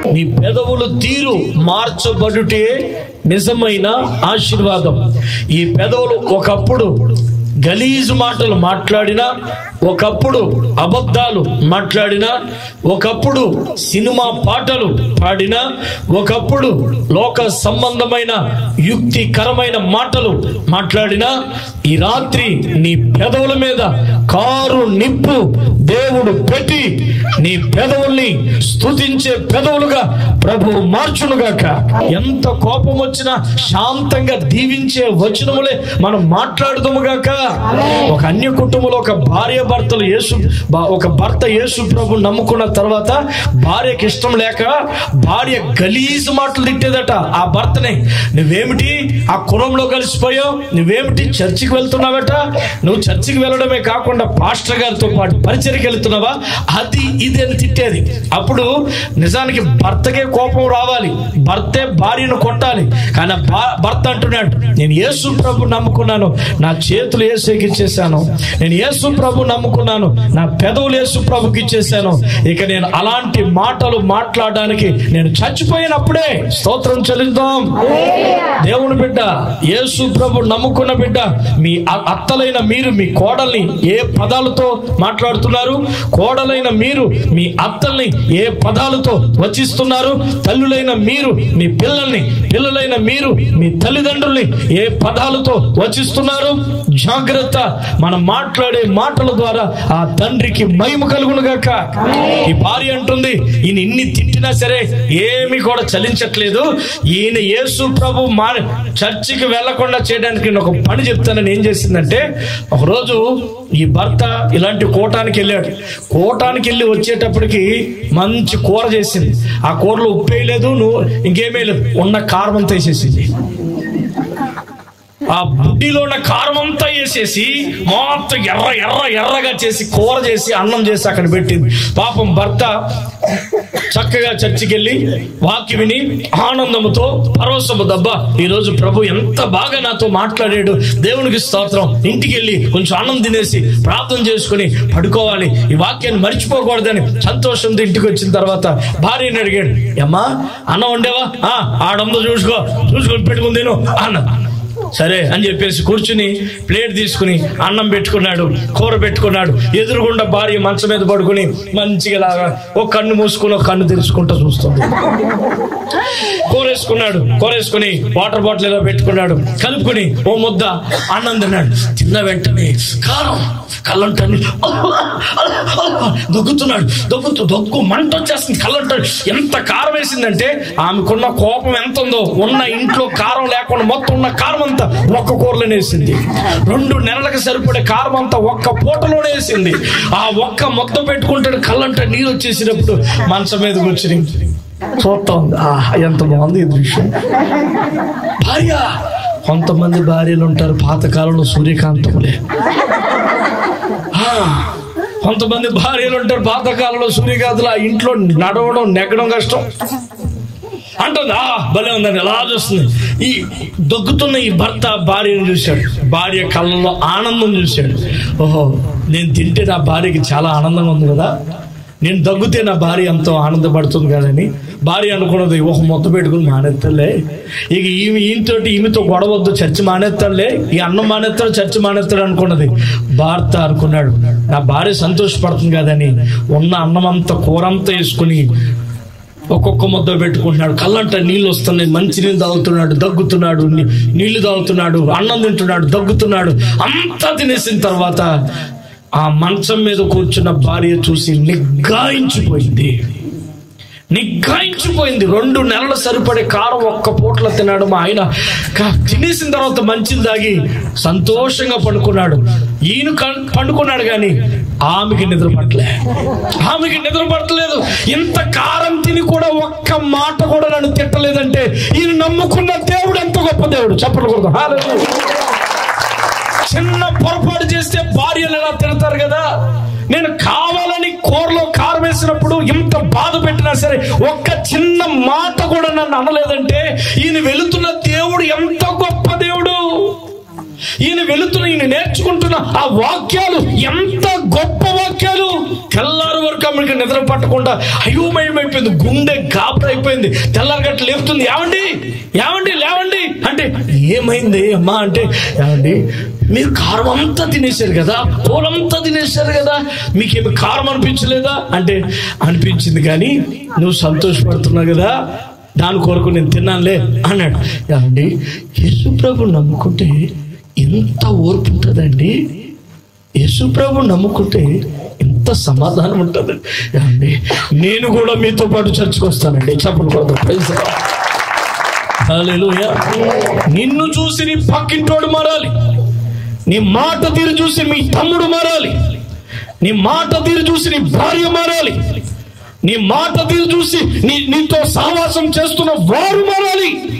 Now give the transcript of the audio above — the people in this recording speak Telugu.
నీ పెదవులు తీరు మార్చబడుటే నిజమైన ఆశీర్వాదం ఈ పెదవులు ఒకప్పుడు గలీజు మాటలు మాట్లాడినా ఒకప్పుడు అబద్ధాలు మాట్లాడినా ఒకప్పుడు సినిమా పాటలు పాడినా ఒకప్పుడు లోక సంబంధమైన యుక్తికరమైన మాటలు మాట్లాడినా ఈ రాత్రి నీ పెదవుల మీద కారు నిప్పు దేవుడు పెట్టి నీ పెదవుల్ని స్తుతించే పెదవులుగా ప్రభు మార్చునుగాక ఎంత కోపం వచ్చినా శాంతంగా దీవించే వచనములే మనం మాట్లాడుదాముగాక ఒక అన్య కుటుంబంలో ఒక భార్య భర్తలు యేసు బా- ఒక భర్త యేసు ప్రభు నమ్ముకున్న తర్వాత భార్యకి ఇష్టం లేక భార్య గలీజు మాటలు తిట్టేదట ఆ భర్తనే నువ్వేమిటి ఆ కులంలో కలిసిపోయావు నువ్వేమిటి చర్చికి వెళ్తున్నావట నువ్వు చర్చికి వెళ్ళడమే కాకుండా పాస్టర్ గారితో పాటు పరిచయకి వెళ్తున్నావా అది ఇది అని తిట్టేది అప్పుడు నిజానికి భర్తకే కోపం రావాలి భర్తే భార్యను కొట్టాలి కానీ ఆ భా- భర్త అంటున్నాడు నేను యేసు ప్రభు నమ్ముకున్నాను నా చేతులు యేసుకి ఇచ్చేసాను నేను యేసు ప్రభు నమ్ముకున్నాను నా పెదవులు యేసు ప్రభుకి ఇచ్చేసాను ఇక నేను అలాంటి మాటలు మాట్లాడడానికి నేను చచ్చిపోయినప్పుడే స్తోత్రం చెల్లిద్దాం దేవుని బిడ్డ యేసు ప్రభు నమ్ముకున్న బిడ్డ మీ అ- అత్తలైన మీరు మీ కోడల్ని ఏ పదాలతో మాట్లాడుతున్నారు కోడలైన మీరు మీ అత్తల్ని ఏ పదాలతో వచిస్తున్నారు తల్లులైన మీరు మీ పిల్లల్ని పిల్లలైన మీరు మీ తల్లిదండ్రుల్ని ఏ పదాలతో వచిస్తున్నారు జాగ్రత్త మనం మాట్లాడే మాటల ద్వారా ఆ తండ్రికి మహిమ కలుగును గాక ఈ భార్య అంటుంది ఈయన ఇన్ని తిట్టినా సరే ఏమి కూడా చలించట్లేదు ఈయన యేసు ప్రభు మా చర్చికి వెళ్లకుండా చేయడానికి నేను ఒక పని చెప్తానని ఏం చేసిందంటే ఒకరోజు ఈ భర్త ఇలాంటి కోటానికి వెళ్ళాడు కోటానికి వెళ్ళి వచ్చేటప్పటికి మంచి కూర చేసింది ఆ కూరలో ఉప్పు వేయలేదు నువ్వు ఇంకేమీ లేదు ఉన్న కారం అంతా వేసేసింది ఆ బుడ్డిలో ఉన్న కారం అంతా వేసేసి మొత్తం ఎర్ర ఎర్ర ఎర్రగా చేసి కూర చేసి అన్నం చేసి అక్కడ పెట్టింది పాపం భర్త చక్కగా చర్చికి వెళ్ళి వాక్య విని ఆనందముతో పరవశము దబ్బా ఈ రోజు ప్రభు ఎంత బాగా నాతో మాట్లాడాడు దేవునికి స్తోత్రం ఇంటికి వెళ్ళి కొంచెం అన్నం తినేసి ప్రార్థన చేసుకుని పడుకోవాలి ఈ వాక్యాన్ని మర్చిపోకూడదని సంతోషంతో ఇంటికి వచ్చిన తర్వాత భార్యని అడిగాడు అమ్మా అన్నం వండేవా ఆ ఆడందో చూసుకో చూసుకొని పెట్టుకుని తిను అన్న సరే అని చెప్పేసి కూర్చుని ప్లేట్ తీసుకుని అన్నం పెట్టుకున్నాడు కూర పెట్టుకున్నాడు ఎదురుగుండా భార్య మంచం మీద పడుకుని మంచిగా లాగా ఒక కన్ను మూసుకుని ఒక కన్ను తెరుచుకుంటూ చూస్తుంది కూర వేసుకున్నాడు కూర వేసుకుని వాటర్ బాటిల్ ఏదో పెట్టుకున్నాడు కలుపుకుని ఓ ముద్ద అన్నం తిన్నాడు తిన్న వెంటనే కారం కళ్ళంటాన్ని దగ్గుతున్నాడు దగ్గుతూ దగ్గు మంట వచ్చేస్తుంది కళ్ళంటాడు ఎంత కారం వేసిందంటే ఆమెకున్న కోపం ఎంత ఉందో ఉన్న ఇంట్లో కారం లేకుండా మొత్తం ఉన్న కారం అంతా ఒక్క కూరలోనే వేసింది రెండు నెలలకు సరిపడే కారం అంతా ఒక్క పూటలోనే వేసింది ఆ ఒక్క మొత్త పెట్టుకుంటాడు కళ్ళంట నీరు వచ్చేసినప్పుడు మంచం మీద కూర్చుని చూస్తా ఉంది ఆహా, ఎంత బాగుంది ఈ దృశ్యం భార్య కొంతమంది భార్యలు ఉంటారు పాతకాలంలో సూర్యకాంతములే ఆ, కొంతమంది భార్యలు ఉంటారు పాతకాలంలో సూర్యకాంతులు ఆ ఇంట్లో నడవడం నెగ్గడం కష్టం అంటుంది ఆ భలే ఉందని ఎలా చూస్తుంది ఈ దగ్గుతున్న ఈ భర్త భార్యను చూశాడు భార్య కళ్ళలో ఆనందం చూశాడు ఓహో నేను తింటే నా భార్యకి చాలా ఆనందంగా ఉంది కదా నేను దగ్గుతే నా భార్య ఎంతో ఆనందపడుతుంది కదని భార్య అనుకున్నది ఒక మొత్త పెట్టుకుని మానేస్తాలే ఇక ఈమె ఈయనతోటి ఈమెతో గొడవద్దు చర్చి మానేస్తాడులే ఈ అన్నం మానేస్తాడు చర్చి మానేస్తాడు అనుకున్నది భర్త అనుకున్నాడు నా భార్య సంతోషపడుతుంది కదని ఉన్న అన్నం అంతా కూరంతా వేసుకుని ఒక్కొక్క ముద్ద పెట్టుకుంటున్నాడు కళ్ళంట నీళ్ళు వస్తున్నాయి మంచి నీళ్ళు తాగుతున్నాడు దగ్గుతున్నాడు నీ- నీళ్లు తాగుతున్నాడు అన్నం తింటున్నాడు దగ్గుతున్నాడు అంతా తినేసిన తర్వాత ఆ మంచం మీద కూర్చున్న భార్య చూసి నిగ్గాయించిపోయింది నిగ్గాయించిపోయింది రెండు నెలలు సరిపడే కారం ఒక్క పూటలో తిన్నాడు మా ఆయన కా- తినేసిన తర్వాత మంచిది తాగి సంతోషంగా పడుకున్నాడు ఈయన కన్- పండుకున్నాడు కానీ ఆమెకి నిద్ర పట్టలే ఆమెకి నిద్ర పట్టలేదు ఇంత కారం తిని కూడా ఒక్క మాట కూడా నన్ను తిట్టలేదంటే ఈయన నమ్ముకున్న దేవుడు ఎంత గొప్ప దేవుడు చెప్పకూడదు చిన్న పొరపాటు చేస్తే భార్యలు ఎలా తిడతారు కదా నేను కావాలని కూరలో కారం వేసినప్పుడు ఇంత బాధ పెట్టినా సరే ఒక్క చిన్న మాట కూడా నన్ను అనలేదంటే ఈయన వెళుతున్న దేవుడు ఎంత గొప్ప దేవుడు ఈయన వెళుతున్న ఈయన నేర్చుకుంటున్న ఆ వాక్యాలు ఎంత గొప్ప వాక్యాలు తెల్లారు వరకు ఆమెకి నిద్ర పట్టకుండా అయోమయం అయిపోయింది గుండె గాబర అయిపోయింది తెల్లారగట్ట లేపుతుంది ఏమండి ఏమండి లేవండి అంటే ఏమైంది అమ్మా అంటే ఏమండి మీరు కారం అంతా తినేశారు కదా కూలంతా తినేశారు కదా మీకేమి కారం అనిపించలేదా అంటే అనిపించింది కానీ నువ్వు సంతోషపడుతున్నావు కదా దాని కొరకు నేను తిన్నానులే అన్నాడు ఏమండి యేసు ప్రభు నమ్ముకుంటే ఎంత ఓర్పు ఉంటుందండి యేసు ప్రభు నమ్ముకుంటే ఎంత సమాధానం ఉంటుందండి ఏమండి నేను కూడా మీతో పాటు చర్చకు వస్తానండి చెప్పండి కొడదాం. Praise the Lord. Hallelujah. నిన్ను చూసి నీ పక్కింటోడు మారాలి నీ మాట తీరు చూసి మీ తమ్ముడు మారాలి నీ మాట తీరు చూసి నీ భార్య మారాలి నీ మాట తీరు చూసి నీ నీతో సహవాసం చేస్తున్న వారు మారాలి